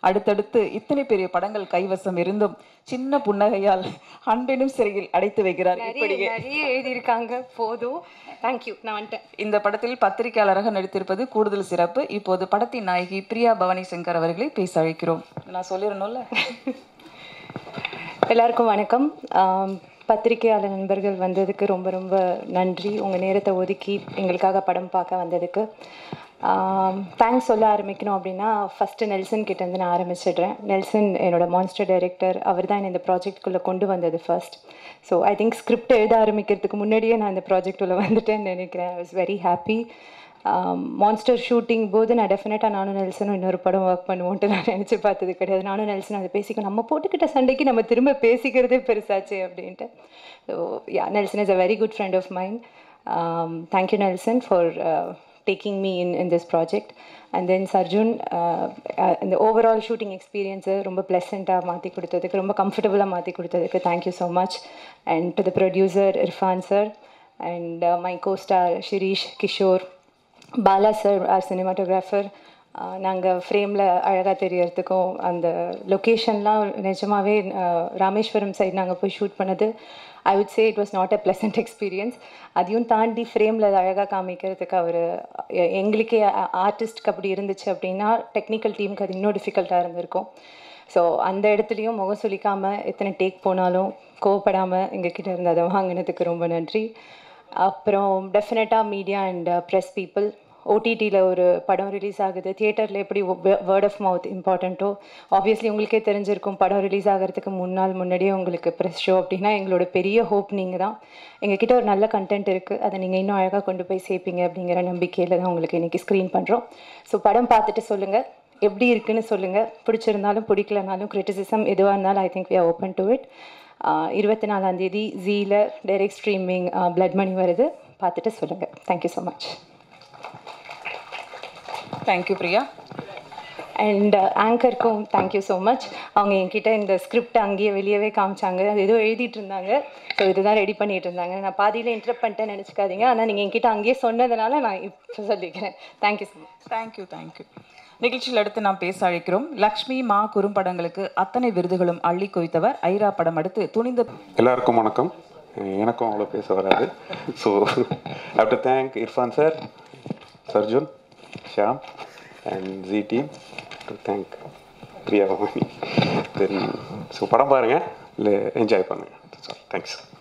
அடுத்தடுத்து இத்தனை பெரிய படங்கள் கைவசம் இருந்தும் சின்ன புன்னகையால் அன்பெனும் சிறையில் அடைத்து வைக்கிறார் நிறைய இப்படியே நிறைய எழுதியிருக்காங்க போதும் தேங்க்யூ நான் வந்துட்டேன் இந்த படத்தில் பத்திரிகையாளராக நடித்திருப்பது கூடுதல் சிறப்பு இப்போது படத்தின் நாயகி பிரியா பவானி சங்கர் அவர்களை பேச அழைக்கிறோம் நான் சொல்லிடணும்ல எல்லாருக்கும் வணக்கம் ஆம், பத்திரிகையாளர் நண்பர்கள் வந்ததுக்கு ரொம்ப ரொம்ப நன்றி உங்கள் நேரத்தை ஒதுக்கி எங்களுக்காக படம் பார்க்க வந்ததுக்கு தேங்க்ஸ் சொல்ல ஆரம்பிக்கணும் அப்படின்னா ஃபஸ்ட்டு நெல்சன் கிட்டேருந்து நான் ஆரம்பிச்சிடுறேன் நெல்சன் என்னோட மான்ஸ்டர் டைரக்டர் அவர் தான் இந்த ப்ராஜெக்ட்குள்ளே கொண்டு வந்தது first so I think script எழுத ஆரம்பிக்கிறதுக்கு முன்னாடியே நான் இந்த ப்ராஜெக்ட் உள்ள வந்துட்டேன்னு நினைக்கிறேன் I was very happy monster shooting போது நான் டெஃபினட்டாக நானும் நெல்சனும் இன்னொரு படம் ஒர்க் பண்ணுவோன்ட்டு நான் நினச்சி பார்த்தது கிடையாது நானும் நெல்சனும் அதை பேசிக்க நம்ம போட்டுக்கிட்ட சண்டைக்கு நம்ம திரும்ப பேசிக்கிறதே பெருசாச்சு அப்படின்ட்டு so ya Nelson is a very good friend of mind thank you Nelson for taking me in in this project and then Sarjun இந்த ஓவரால் ஷூட்டிங் எக்ஸ்பீரியன்ஸை ரொம்ப ப்ளசண்ட்டாக மாற்றி கொடுத்ததுக்கு ரொம்ப கம்ஃபர்டபுளாக மாற்றி கொடுத்ததுக்கு thank you so much and to the producer Irfan sir and my costar Shirish Kishore Bala sir our cinematographer நாங்கள் ஃப்ரேமில் அழகாக தெரியறதுக்கும் அந்த லொக்கேஷன்லாம் நிஜமாவே அஹ், ராமேஸ்வரம் சைடு நாங்கள் போய் ஷூட் பண்ணது I would say it was not a pleasant experience அதையும் தாண்டி ஃப்ரேமில் அதை அழகாக காமிக்கிறதுக்கு அவர் எங்களுக்கே ஆர்டிஸ்ட்க்கு அப்படி இருந்துச்சு அப்படின்னா டெக்னிக்கல் டீமுக்கு அது இன்னும் டிஃபிகல்ட்டாக இருந்திருக்கும் ஸோ அந்த இடத்துலையும் முகம் சுளிக்காமல் எத்தனை டேக் போனாலும் கோவப்படாமல் எங்ககிட்ட இருந்து அதை வாங்கினதுக்கு ரொம்ப நன்றி அப்புறம் டெஃபினட்டாக மீடியா அண்ட் ப்ரெஸ் பீப்புள் ஓடிடியில் ஒரு படம் ரிலீஸ் ஆகுது தியேட்டரில் எப்படி வேர்ட் ஆஃப் மவுத் இம்பார்ட்டண்ட்டோ ஆப்வியஸ்லி உங்களுக்கே தெரிஞ்சிருக்கும் படம் ரிலீஸ் ஆகிறதுக்கு முன்னாள் முன்னாடியே உங்களுக்கு ப்ரெஸ் ஷோ அப்படின்னா எங்களோட பெரிய ஹோப் நீங்கள் தான் எங்ககிட்ட ஒரு நல்ல கண்டென்ட் இருக்குது அதை நீங்கள் இன்னும் அழகாக கொண்டு போய் சேர்ப்பீங்க அப்படிங்கிற நம்பிக்கையில் தான் உங்களுக்கு இன்றைக்கி ஸ்க்ரீன் பண்ணுறோம் ஸோ படம் பார்த்துட்டு சொல்லுங்கள் எப்படி இருக்குன்னு சொல்லுங்கள் பிடிச்சிருந்தாலும் பிடிக்கலனாலும் கிரிட்டிசிசம் எதுவாக இருந்தாலும் I think we are open to it இருபத்தி நாலாம் தேதி ஜீல டைரக்ட் ஸ்ட்ரீமிங் பிளட் மணி வருது பார்த்துட்டு சொல்லுங்கள் thank you so much thank you Priya and ஆங்கருக்கும் தேங்க்யூ ஸோ மச் அவங்க என்கிட்ட இந்த ஸ்கிரிப்ட் அங்கேயே வெளியவே காமிச்சாங்க அது ஏதோ எழுதிட்டு இருந்தாங்க ஸோ இதுதான் ரெடி பண்ணிட்டு இருந்தாங்க நான் பாதியில் இன்டர்ப்ட் பண்ணிட்டேன்னு நினச்சிக்காதீங்க ஆனால் நீங்கள் என்கிட்ட அங்கேயே சொன்னதுனால நான் இப்போ சொல்லிக்கிறேன் thank you so much thank you thank you நிகழ்ச்சியில் அடுத்து நாம் பேச அழைக்கிறோம் லக்ஷ்மி மா குறும்படங்களுக்கு அத்தனை விருதுகளும் அள்ளி குவித்தவர் ஐரா படம் அடுத்து துணிந்த எல்லாருக்கும் வணக்கம் எனக்கும் அவ்வளோ பேச வராது so how to thank Irfan sir Sarjun Shaam and G team to thank Priya Bhavani then so படம் பாருங்கள் இல்லை என்ஜாய் பண்ணுங்கள் தேங்க்ஸ்